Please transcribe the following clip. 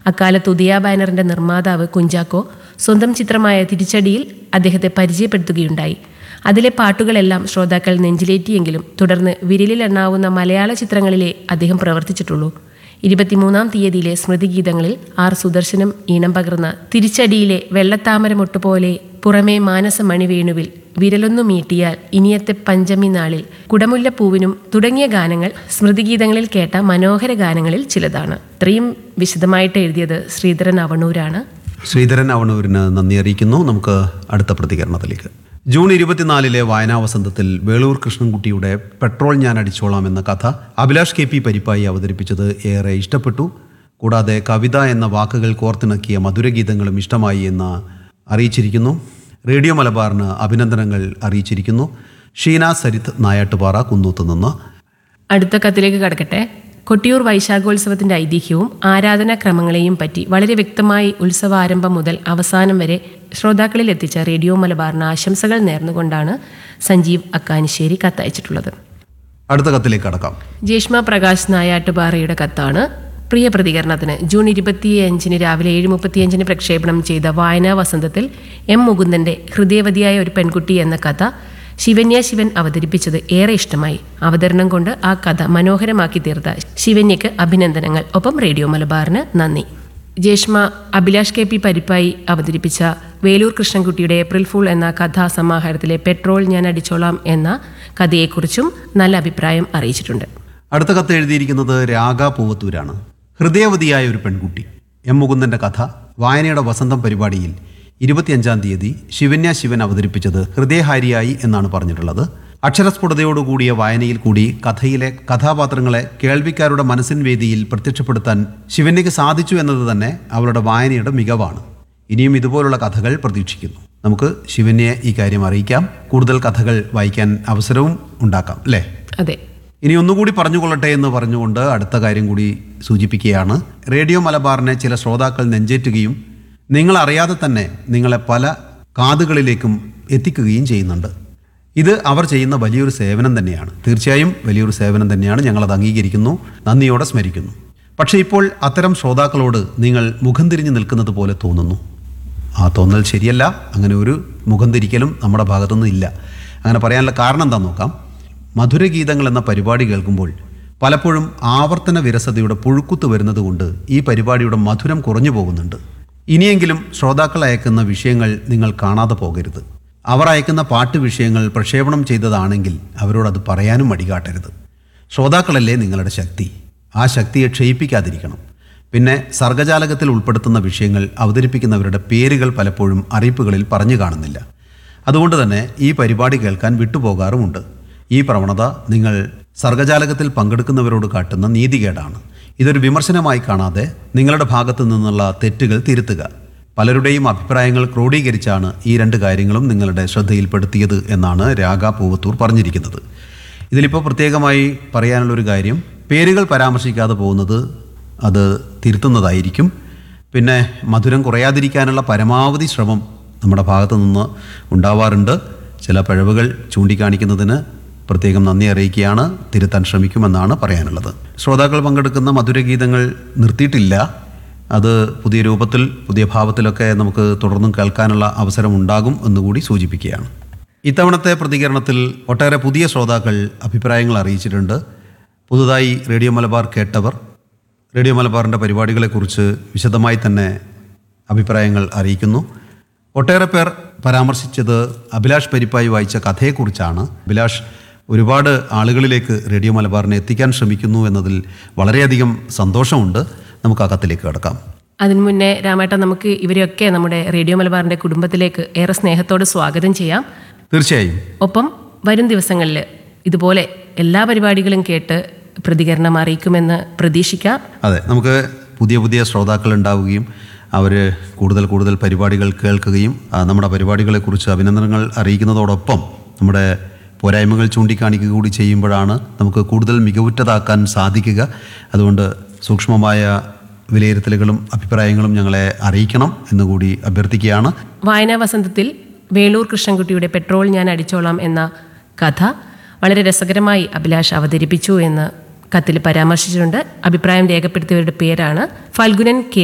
അക്കാലത്ത് ഉദയ ബാനറിന്റെ നിർമ്മാതാവ് കുഞ്ചാക്കോ സ്വന്തം ചിത്രമായ തിരിച്ചടിയിൽ അദ്ദേഹത്തെ പരിചയപ്പെടുത്തുകയുണ്ടായി അതിലെ പാട്ടുകളെല്ലാം ശ്രോതാക്കൾ നെഞ്ചിലേറ്റിയെങ്കിലും തുടർന്ന് വിരലിലെണ്ണാവുന്ന മലയാള ചിത്രങ്ങളിലെ അദ്ദേഹം പ്രവർത്തിച്ചിട്ടുള്ളൂ ഇരുപത്തിമൂന്നാം തീയതിയിലെ സ്മൃതിഗീതങ്ങളിൽ ആർ സുദർശനം ഈണം പകർന്ന തിരിച്ചടിയിലെ വെള്ളത്താമരമൊട്ട് പോലെ പുറമേ മാനസമണി വേണുവിൽ വിരലൊന്നു മീട്ടിയാൽ ഇനിയത്തെ പഞ്ചമി നാളിൽ കുടമുല്ലപ്പൂവിനും തുടങ്ങിയ ഗാനങ്ങൾ സ്മൃതിഗീതങ്ങളിൽ കേട്ട മനോഹര ഗാനങ്ങളിൽ ചിലതാണ് ഇത്രയും വിശദമായിട്ട് എഴുതിയത് ശ്രീധരൻ അവണൂരാണ് ശ്രീധരൻ അവണൂരിന് നന്ദി അറിയിക്കുന്നു നമുക്ക് അടുത്ത പ്രതികരണത്തിലേക്ക് ജൂൺ ഇരുപത്തിനാലിലെ വായനാ വസന്തത്തിൽ വേളൂർ കൃഷ്ണൻകുട്ടിയുടെ പെട്രോൾ ഞാൻ അടിച്ചോളാം എന്ന കഥ അഭിലാഷ് കെ പി പരിപ്പായി അവതരിപ്പിച്ചത് ഏറെ ഇഷ്ടപ്പെട്ടു കൂടാതെ കവിത എന്ന വാക്കുകൾ കോർത്തിണക്കിയ മധുരഗീതങ്ങളും ഇഷ്ടമായി എന്ന് അറിയിച്ചിരിക്കുന്നു റേഡിയോ മലബാറിന് അഭിനന്ദനങ്ങൾ അറിയിച്ചിരിക്കുന്നു ഷീന സരിത്ത് നായാട്ടുപാറ കുന്നൂത്ത് നിന്ന് അടുത്ത കത്തിലേക്ക് കടക്കട്ടെ കൊട്ടിയൂർ വൈശാഖോത്സവത്തിന്റെ ഐതിഹ്യവും ആരാധനാക്രമങ്ങളെയും പറ്റി വളരെ വ്യക്തമായി ഉത്സവാരംഭം മുതൽ അവസാനം വരെ ശ്രോതാക്കളിൽ എത്തിച്ച റേഡിയോ മലബാറിന് ആശംസകൾ നേർന്നുകൊണ്ടാണ് സഞ്ജീവ് അക്കാനിശ്ശേരി കത്തയച്ചിട്ടുള്ളത് അടുത്ത കത്തിലേക്ക് കടക്കാം ജേഷ്മ പ്രകാശ് നായാട്ടുപാറയുടെ കത്താണ് പ്രിയ പ്രതികരണത്തിന് ജൂൺ ഇരുപത്തിയഞ്ചിന് രാവിലെ ഏഴ് മുപ്പത്തിയഞ്ചിന് പ്രക്ഷേപണം ചെയ്ത വായനാ വസന്തത്തിൽ എം മുകുന്ദന്റെ ഹൃദയവതിയായ ഒരു പെൺകുട്ടി എന്ന കഥ ശിവന്യ ശിവൻ അവതരിപ്പിച്ചത് ഏറെ ഇഷ്ടമായി അവതരണം കൊണ്ട് ആ കഥ മനോഹരമാക്കി തീർത്ത ശിവന്യക്ക് അഭിനന്ദനങ്ങൾ ഒപ്പം റേഡിയോ മലബാറിന് നന്ദി ജേഷ്മ അഭിലാഷ് കെ പി പരിപ്പായി അവതരിപ്പിച്ച വേലൂർ കൃഷ്ണൻകുട്ടിയുടെ ഏപ്രിൽ ഫൂൾ എന്ന കഥാസമാഹാരത്തിലെ പെട്രോൾ ഞാൻ അടിച്ചോളാം എന്ന കഥയെക്കുറിച്ചും നല്ല അഭിപ്രായം അറിയിച്ചിട്ടുണ്ട് അടുത്ത കത്ത് എഴുതിയിരിക്കുന്നത് രാഗ പൂവത്തൂരാണ് ഹൃദയവതിയായ ഒരു പെൺകുട്ടി എം മുകുന്ദന്റെ കഥ വായനയുടെ വസന്തം പരിപാടിയിൽ ഇരുപത്തിയഞ്ചാം തീയതി ശിവന്യ ശിവൻ അവതരിപ്പിച്ചത് ഹൃദയഹാരിയായി എന്നാണ് പറഞ്ഞിട്ടുള്ളത് അക്ഷരസ്ഫുടതയോടുകൂടിയ വായനയിൽ കൂടി കഥയിലെ കഥാപാത്രങ്ങളെ കേൾവിക്കാരുടെ മനസ്സിൻ വേദിയിൽ പ്രത്യക്ഷപ്പെടുത്താൻ ശിവന്യക്ക് സാധിച്ചു എന്നത് തന്നെ അവളുടെ വായനയുടെ മികവാണ് ഇനിയും ഇതുപോലുള്ള കഥകൾ പ്രതീക്ഷിക്കുന്നു നമുക്ക് ശിവന്യെ ഈ കാര്യം അറിയിക്കാം കൂടുതൽ കഥകൾ വായിക്കാൻ അവസരവും ഉണ്ടാക്കാം അല്ലേ അതെ ഇനി ഒന്നുകൂടി പറഞ്ഞുകൊള്ളട്ടെ എന്ന് പറഞ്ഞുകൊണ്ട് അടുത്ത കാര്യം കൂടി സൂചിപ്പിക്കുകയാണ് റേഡിയോ മലബാറിനെ ചില ശ്രോതാക്കൾ നെഞ്ചേറ്റുകയും നിങ്ങൾ അറിയാതെ തന്നെ നിങ്ങളെ പല കാതുകളിലേക്കും എത്തിക്കുകയും ചെയ്യുന്നുണ്ട് ഇത് അവർ ചെയ്യുന്ന വലിയൊരു സേവനം തന്നെയാണ് തീർച്ചയായും വലിയൊരു സേവനം തന്നെയാണ് ഞങ്ങളത് അംഗീകരിക്കുന്നു നന്ദിയോടെ സ്മരിക്കുന്നു പക്ഷേ ഇപ്പോൾ അത്തരം ശ്രോതാക്കളോട് നിങ്ങൾ മുഖം തിരിഞ്ഞു നിൽക്കുന്നത് പോലെ തോന്നുന്നു ആ തോന്നൽ ശരിയല്ല അങ്ങനെ ഒരു മുഖം തിരിക്കലും നമ്മുടെ ഭാഗത്തുനിന്ന് ഇല്ല അങ്ങനെ പറയാനുള്ള കാരണം എന്താണെന്ന് നോക്കാം മധുരഗീതങ്ങൾ എന്ന പരിപാടി കേൾക്കുമ്പോൾ പലപ്പോഴും ആവർത്തന വിരസതയുടെ പുഴുക്കുത്ത് വരുന്നത് കൊണ്ട് ഈ പരിപാടിയുടെ മധുരം കുറഞ്ഞു പോകുന്നുണ്ട് ഇനിയെങ്കിലും ശ്രോതാക്കൾ അയക്കുന്ന വിഷയങ്ങൾ നിങ്ങൾ കാണാതെ പോകരുത് അവർ അയക്കുന്ന പാട്ട് വിഷയങ്ങൾ പ്രക്ഷേപണം ചെയ്തതാണെങ്കിൽ അവരോട് അത് പറയാനും മടികാട്ടരുത് ശ്രോതാക്കളല്ലേ നിങ്ങളുടെ ശക്തി ആ ശക്തിയെ ക്ഷയിപ്പിക്കാതിരിക്കണം പിന്നെ സർഗജാലകത്തിൽ ഉൾപ്പെടുത്തുന്ന വിഷയങ്ങൾ അവതരിപ്പിക്കുന്നവരുടെ പേരുകൾ പലപ്പോഴും അറിയിപ്പുകളിൽ പറഞ്ഞു കാണുന്നില്ല അതുകൊണ്ട് തന്നെ ഈ പരിപാടി കേൾക്കാൻ വിട്ടുപോകാറുമുണ്ട് ഈ പ്രവണത നിങ്ങൾ സർഗജാലകത്തിൽ പങ്കെടുക്കുന്നവരോട് കാട്ടുന്ന നീതികേടാണ് ഇതൊരു വിമർശനമായി കാണാതെ നിങ്ങളുടെ ഭാഗത്തു നിന്നുള്ള തെറ്റുകൾ തിരുത്തുക പലരുടെയും അഭിപ്രായങ്ങൾ ക്രോഡീകരിച്ചാണ് ഈ രണ്ട് കാര്യങ്ങളും നിങ്ങളുടെ ശ്രദ്ധയിൽപ്പെടുത്തിയത് എന്നാണ് രാഗ പൂവത്തൂർ പറഞ്ഞിരിക്കുന്നത് ഇതിലിപ്പോൾ പ്രത്യേകമായി പറയാനുള്ളൊരു കാര്യം പേരുകൾ പരാമർശിക്കാതെ പോകുന്നത് അത് തിരുത്തുന്നതായിരിക്കും പിന്നെ മധുരം കുറയാതിരിക്കാനുള്ള പരമാവധി ശ്രമം നമ്മുടെ ഭാഗത്തു നിന്ന് ഉണ്ടാവാറുണ്ട് ചില പിഴവുകൾ ചൂണ്ടിക്കാണിക്കുന്നതിന് പ്രത്യേകം നന്ദി അറിയിക്കുകയാണ് തിരുത്താൻ ശ്രമിക്കുമെന്നാണ് പറയാനുള്ളത് ശ്രോതാക്കൾ പങ്കെടുക്കുന്ന മധുരഗീതങ്ങൾ നിർത്തിയിട്ടില്ല അത് പുതിയ രൂപത്തിൽ പുതിയ ഭാവത്തിലൊക്കെ നമുക്ക് തുടർന്നും കേൾക്കാനുള്ള അവസരം ഉണ്ടാകും എന്നുകൂടി സൂചിപ്പിക്കുകയാണ് ഇത്തവണത്തെ പ്രതികരണത്തിൽ ഒട്ടേറെ പുതിയ ശ്രോതാക്കൾ അഭിപ്രായങ്ങൾ അറിയിച്ചിട്ടുണ്ട് പുതുതായി റേഡിയോ മലബാർ കേട്ടവർ റേഡിയോ മലബാറിൻ്റെ പരിപാടികളെക്കുറിച്ച് വിശദമായി തന്നെ അഭിപ്രായങ്ങൾ അറിയിക്കുന്നു ഒട്ടേറെ പേർ പരാമർശിച്ചത് അഭിലാഷ് പരിപ്പായി വായിച്ച കഥയെക്കുറിച്ചാണ് അഭിലാഷ് ഒരുപാട് ആളുകളിലേക്ക് റേഡിയോ മലബാറിനെ എത്തിക്കാൻ ശ്രമിക്കുന്നു എന്നതിൽ വളരെയധികം സന്തോഷമുണ്ട് നമുക്ക് ആ കത്തിലേക്ക് കിടക്കാം അതിനു മുന്നേ രാമേട്ട നമുക്ക് ഇവരെയൊക്കെ നമ്മുടെ റേഡിയോ മലബാറിന്റെ കുടുംബത്തിലേക്ക് ഏറെ സ്നേഹത്തോടെ സ്വാഗതം ചെയ്യാം തീർച്ചയായും ഒപ്പം വരും ദിവസങ്ങളിൽ ഇതുപോലെ എല്ലാ പരിപാടികളും കേട്ട് പ്രതികരണം അറിയിക്കുമെന്ന് പ്രതീക്ഷിക്കാം അതെ നമുക്ക് പുതിയ പുതിയ ശ്രോതാക്കൾ ഉണ്ടാവുകയും അവർ കൂടുതൽ കൂടുതൽ പരിപാടികൾ കേൾക്കുകയും ആ, നമ്മുടെ പരിപാടികളെക്കുറിച്ച് അഭിനന്ദനങ്ങൾ അറിയിക്കുന്നതോടൊപ്പം നമ്മുടെ പോരായ്മകൾ ചൂണ്ടിക്കാണിക്കുക കൂടി ചെയ്യുമ്പോഴാണ് നമുക്ക് കൂടുതൽ മികവുറ്റതാക്കാൻ സാധിക്കുക അതുകൊണ്ട് സൂക്ഷ്മമായ വിലയിരുത്തലുകളും അഭിപ്രായങ്ങളും ഞങ്ങളെ അറിയിക്കണം എന്നുകൂടി അഭ്യർത്ഥിക്കുകയാണ് വായനാ വസന്തത്തിൽ വേളൂർ കൃഷ്ണൻകുട്ടിയുടെ പെട്രോൾ ഞാൻ അടിച്ചോളാം എന്ന കഥ വളരെ രസകരമായി അഭിലാഷ് അവതരിപ്പിച്ചു എന്ന് കത്തിൽ പരാമർശിച്ചിട്ടുണ്ട് അഭിപ്രായം രേഖപ്പെടുത്തിയവരുടെ പേരാണ് ഫൽഗുനൻ കെ